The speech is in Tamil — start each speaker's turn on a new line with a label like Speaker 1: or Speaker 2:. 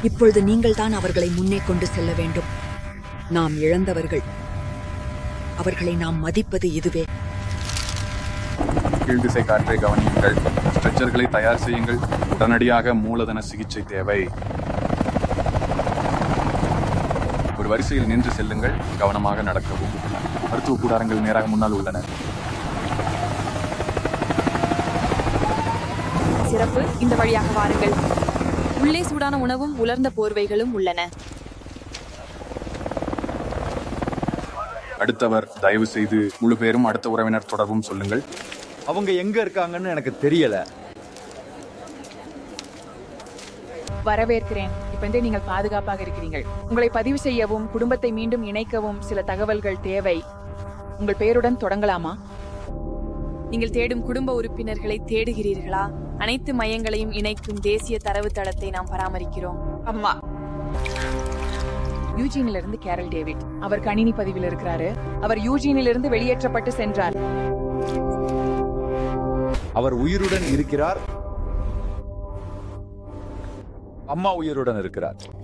Speaker 1: இப்பொழுது நீங்கள்தான் அவர்களை முன்னே கொண்டு செல்ல வேண்டும் நாம் இழந்தவர்கள் அவர்களை நாம் மதிப்பது இதுவே
Speaker 2: கீழ்திசை காற்றை கவனியுங்கள் ஸ்ட்ரெச்சர்களை தயார் செய்யுங்கள் உடனடியாக மூலதன சிகிச்சை தேவை ஒரு வரிசையில் நின்று செல்லுங்கள் கவனமாக நடக்கவும் மருத்துவ கூடாரங்கள் நேராக முன்னால் உள்ளன
Speaker 3: சிறப்பு இந்த வழியாக வாருங்கள் உள்ளே சூடான உணவும் உலர்ந்த போர்வைகளும் உள்ளன
Speaker 2: அடுத்தவர் தயவு செய்து முழு பேரும் அடுத்த உறவினர் தொடர்பும் சொல்லுங்கள்
Speaker 4: அவங்க எங்க இருக்காங்கன்னு எனக்கு தெரியல
Speaker 5: வரவேற்கிறேன் இப்பந்தே நீங்கள் பாதுகாப்பாக இருக்கிறீர்கள் உங்களை பதிவு செய்யவும் குடும்பத்தை மீண்டும் இணைக்கவும் சில தகவல்கள் தேவை உங்கள் பெயருடன் தொடங்கலாமா
Speaker 3: நீங்கள் தேடும் குடும்ப உறுப்பினர்களை தேடுகிறீர்களா அனைத்து மையங்களையும் இணைக்கும் தேசிய தரவுத்தளத்தை நாம் பராமரிக்கிறோம்
Speaker 5: அம்மா யூஜினிலிருந்து கேரல் டேவிட் அவர் கணினி பதிவில் இருக்கிறாரு அவர் யூஜினிலிருந்து வெளியேற்றப்பட்டு சென்றார்
Speaker 4: அவர் உயிருடன் இருக்கிறார் அம்மா உயிருடன் இருக்கிறார்